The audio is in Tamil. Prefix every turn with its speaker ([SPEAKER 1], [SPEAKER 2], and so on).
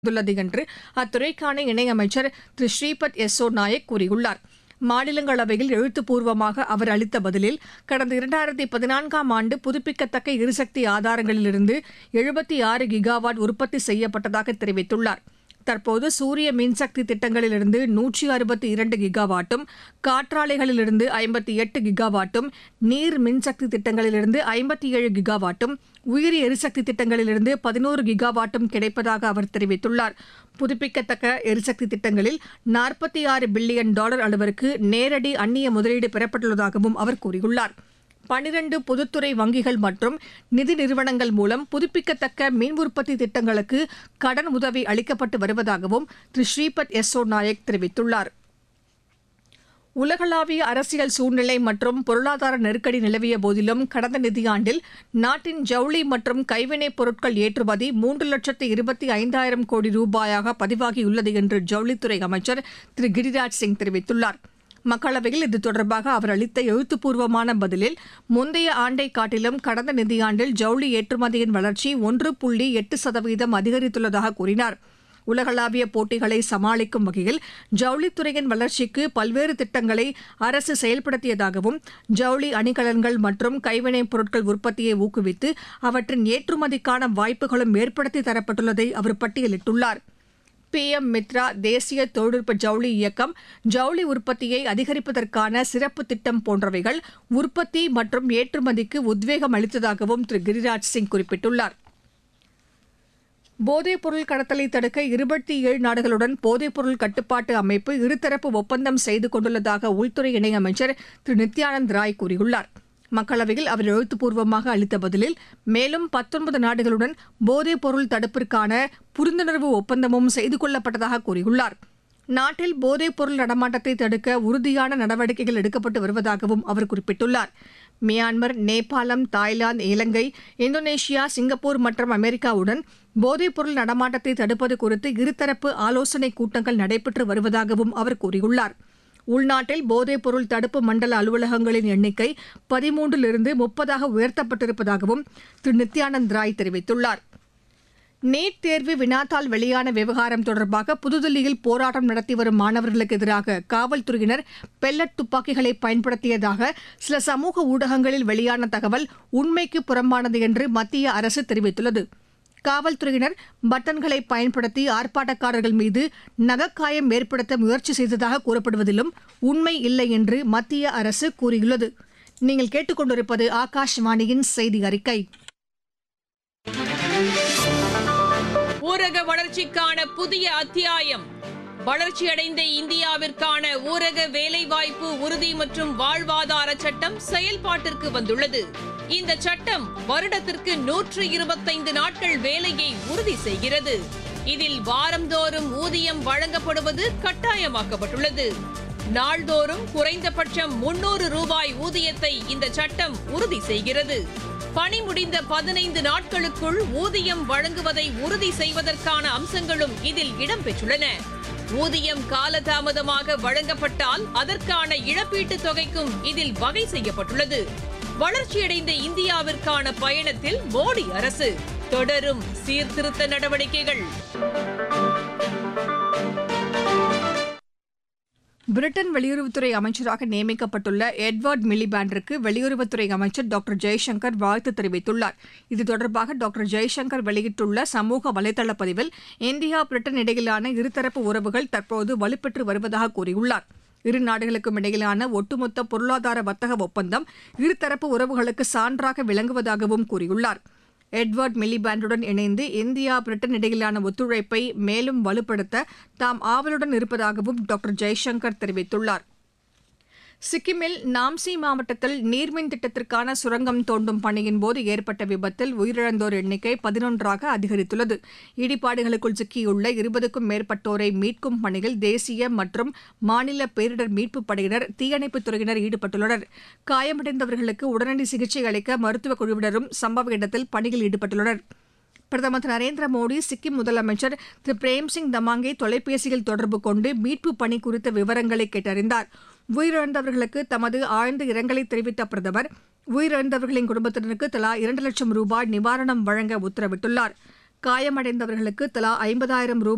[SPEAKER 1] உள்ளது என்று அத்துறைக்கான இணையமைச்சர் திரு ஸ்ரீபத் யெஸ்ஸோ நாயக் கூறியுள்ளார் மாநிலங்களவையில் எழுத்துப்பூர்வமாக அவர் அளித்த பதிலில் கடந்த இரண்டாயிரத்தி பதினான்காம் ஆண்டு புதுப்பிக்கத்தக்க எரிசக்தி ஆதாரங்களிலிருந்து எழுபத்தி ஆறு கிகாவாட் உற்பத்தி செய்யப்பட்டதாக தெரிவித்துள்ளார் தற்போது சூரிய மின்சக்தி திட்டங்களிலிருந்து நூற்றி அறுபத்தி இரண்டு கிகாவாட்டும் காற்றாலைகளிலிருந்து ஐம்பத்தி எட்டு கிகாவாட்டும் நீர் மின்சக்தி திட்டங்களிலிருந்து ஐம்பத்தி ஏழு கிகாவாட்டும் உயிரி எரிசக்தி திட்டங்களிலிருந்து பதினோரு கிகாவாட்டும் கிடைப்பதாக அவர் தெரிவித்துள்ளார் புதுப்பிக்கத்தக்க எரிசக்தி திட்டங்களில் நாற்பத்தி ஆறு பில்லியன் டாலர் அளவிற்கு நேரடி அந்நிய முதலீடு பெறப்பட்டுள்ளதாகவும் அவர் கூறியுள்ளார் பனிரண்டு பொதுத்துறை வங்கிகள் மற்றும் நிதி நிறுவனங்கள் மூலம் புதுப்பிக்கத்தக்க மின் உற்பத்தி திட்டங்களுக்கு கடன் உதவி அளிக்கப்பட்டு வருவதாகவும் திரு ஸ்ரீபத் யெஸ்ஸோ நாயக் தெரிவித்துள்ளார் உலகளாவிய அரசியல் சூழ்நிலை மற்றும் பொருளாதார நெருக்கடி நிலவிய போதிலும் கடந்த நிதியாண்டில் நாட்டின் ஜவுளி மற்றும் கைவினைப் பொருட்கள் ஏற்றுமதி மூன்று லட்சத்து இருபத்தி ஐந்தாயிரம் கோடி ரூபாயாக பதிவாகியுள்ளது என்று ஜவுளித்துறை அமைச்சர் திரு கிரிராஜ் சிங் தெரிவித்துள்ளார் மக்களவையில் இது தொடர்பாக அவர் அளித்த எழுத்துப்பூர்வமான பதிலில் முந்தைய ஆண்டை காட்டிலும் கடந்த நிதியாண்டில் ஜவுளி ஏற்றுமதியின் வளர்ச்சி ஒன்று புள்ளி எட்டு சதவீதம் அதிகரித்துள்ளதாக கூறினார் உலகளாவிய போட்டிகளை சமாளிக்கும் வகையில் ஜவுளித்துறையின் வளர்ச்சிக்கு பல்வேறு திட்டங்களை அரசு செயல்படுத்தியதாகவும் ஜவுளி அணிகலன்கள் மற்றும் கைவினைப் பொருட்கள் உற்பத்தியை ஊக்குவித்து அவற்றின் ஏற்றுமதிக்கான வாய்ப்புகளும் ஏற்படுத்தி தரப்பட்டுள்ளதை அவர் பட்டியலிட்டுள்ளார் பிஎம் மித்ரா தேசிய தொழில்நுட்ப ஜவுளி இயக்கம் ஜவுளி உற்பத்தியை அதிகரிப்பதற்கான சிறப்பு திட்டம் போன்றவைகள் உற்பத்தி மற்றும் ஏற்றுமதிக்கு உத்வேகம் அளித்ததாகவும் திரு கிரிராஜ் சிங் குறிப்பிட்டுள்ளார் போதைப்பொருள் கடத்தலை தடுக்க இருபத்தி ஏழு நாடுகளுடன் போதைப்பொருள் கட்டுப்பாட்டு அமைப்பு இருதரப்பு ஒப்பந்தம் செய்து கொண்டுள்ளதாக உள்துறை இணையமைச்சர் திரு நித்யானந்த் ராய் கூறியுள்ளார் மக்களவையில் அவர் எழுத்துப்பூர்வமாக அளித்த பதிலில் மேலும் பத்தொன்பது நாடுகளுடன் போதைப் பொருள் தடுப்பிற்கான புரிந்துணர்வு ஒப்பந்தமும் செய்து கொள்ளப்பட்டதாக கூறியுள்ளார் நாட்டில் போதைப் பொருள் நடமாட்டத்தை தடுக்க உறுதியான நடவடிக்கைகள் எடுக்கப்பட்டு வருவதாகவும் அவர் குறிப்பிட்டுள்ளார் மியான்மர் நேபாளம் தாய்லாந்து இலங்கை இந்தோனேஷியா சிங்கப்பூர் மற்றும் அமெரிக்காவுடன் போதைப் பொருள் நடமாட்டத்தை தடுப்பது குறித்து இருதரப்பு ஆலோசனைக் கூட்டங்கள் நடைபெற்று வருவதாகவும் அவர் கூறியுள்ளார் உள்நாட்டில் போதைப் பொருள் தடுப்பு மண்டல அலுவலகங்களின் எண்ணிக்கை பதிமூன்றிலிருந்து முப்பதாக உயர்த்தப்பட்டிருப்பதாகவும் திரு நித்யானந்த் ராய் தெரிவித்துள்ளார் நீட் தேர்வு வினாத்தாள் வெளியான விவகாரம் தொடர்பாக புதுதில்லியில் போராட்டம் நடத்தி வரும் மாணவர்களுக்கு எதிராக காவல்துறையினர் பெல்லட் துப்பாக்கிகளை பயன்படுத்தியதாக சில சமூக ஊடகங்களில் வெளியான தகவல் உண்மைக்கு புறம்பானது என்று மத்திய அரசு தெரிவித்துள்ளது காவல்துறையினர் பட்டன்களை பயன்படுத்தி ஆர்ப்பாட்டக்காரர்கள் மீது நகக்காயம் ஏற்படுத்த முயற்சி செய்ததாக கூறப்படுவதிலும் உண்மை இல்லை என்று மத்திய அரசு கூறியுள்ளது நீங்கள் கேட்டுக்கொண்டிருப்பது ஆகாஷ்வாணியின் செய்தி அறிக்கை
[SPEAKER 2] ஊரக வளர்ச்சிக்கான புதிய அத்தியாயம் வளர்ச்சியடைந்த இந்தியாவிற்கான ஊரக வேலைவாய்ப்பு உறுதி மற்றும் வாழ்வாதார சட்டம் செயல்பாட்டிற்கு வந்துள்ளது இந்த சட்டம் வருடத்திற்கு நூற்று இருபத்தைந்து நாட்கள் வேலையை உறுதி செய்கிறது இதில் வாரந்தோறும் ஊதியம் வழங்கப்படுவது கட்டாயமாக்கப்பட்டுள்ளது நாள்தோறும் குறைந்தபட்சம் முன்னூறு ரூபாய் ஊதியத்தை இந்த சட்டம் உறுதி செய்கிறது பணி முடிந்த பதினைந்து நாட்களுக்குள் ஊதியம் வழங்குவதை உறுதி செய்வதற்கான அம்சங்களும் இதில் இடம்பெற்றுள்ளன ஊதியம் காலதாமதமாக வழங்கப்பட்டால் அதற்கான இழப்பீட்டுத் தொகைக்கும் இதில் வகை செய்யப்பட்டுள்ளது வளர்ச்சியடைந்த இந்தியாவிற்கான பயணத்தில் மோடி அரசு தொடரும் சீர்திருத்த நடவடிக்கைகள்
[SPEAKER 1] பிரிட்டன் வெளியுறவுத்துறை அமைச்சராக நியமிக்கப்பட்டுள்ள எட்வர்ட் மிலிபேண்டருக்கு வெளியுறவுத்துறை அமைச்சர் டாக்டர் ஜெய்சங்கர் வாழ்த்து தெரிவித்துள்ளார் இது தொடர்பாக டாக்டர் ஜெய்சங்கர் வெளியிட்டுள்ள சமூக வலைதள பதிவில் இந்தியா பிரிட்டன் இடையிலான இருதரப்பு உறவுகள் தற்போது வலுப்பெற்று வருவதாக கூறியுள்ளார் இரு நாடுகளுக்கும் இடையிலான ஒட்டுமொத்த பொருளாதார வர்த்தக ஒப்பந்தம் இருதரப்பு உறவுகளுக்கு சான்றாக விளங்குவதாகவும் கூறியுள்ளார் எட்வர்ட் மிலிபேண்டுடன் இணைந்து இந்தியா பிரிட்டன் இடையிலான ஒத்துழைப்பை மேலும் வலுப்படுத்த தாம் ஆவலுடன் இருப்பதாகவும் டாக்டர் ஜெய்சங்கர் தெரிவித்துள்ளார் சிக்கிமில் நாம்சி மாவட்டத்தில் நீர்மின் திட்டத்திற்கான சுரங்கம் தோண்டும் பணியின் போது ஏற்பட்ட விபத்தில் உயிரிழந்தோர் எண்ணிக்கை பதினொன்றாக அதிகரித்துள்ளது இடிபாடுகளுக்குள் சிக்கியுள்ள இருபதுக்கும் மேற்பட்டோரை மீட்கும் பணியில் தேசிய மற்றும் மாநில பேரிடர் மீட்புப் படையினர் தீயணைப்புத் துறையினர் ஈடுபட்டுள்ளனர் காயமடைந்தவர்களுக்கு உடனடி சிகிச்சை அளிக்க மருத்துவக் குழுவினரும் சம்பவ இடத்தில் பணியில் ஈடுபட்டுள்ளனர் பிரதமர் திரு நரேந்திர மோடி சிக்கிம் முதலமைச்சர் திரு பிரேம்சிங் தமாங்கை தொலைபேசியில் தொடர்பு கொண்டு மீட்புப் பணி குறித்த விவரங்களை கேட்டறிந்தார் உயிரிழந்தவர்களுக்கு தமது ஆழ்ந்த இரங்கலை தெரிவித்த பிரதமர் உயிரிழந்தவர்களின் குடும்பத்தினருக்கு தலா இரண்டு லட்சம் ரூபாய் நிவாரணம் வழங்க உத்தரவிட்டுள்ளார் காயமடைந்தவர்களுக்கு தலா ஐம்பதாயிரம் ரூபாய்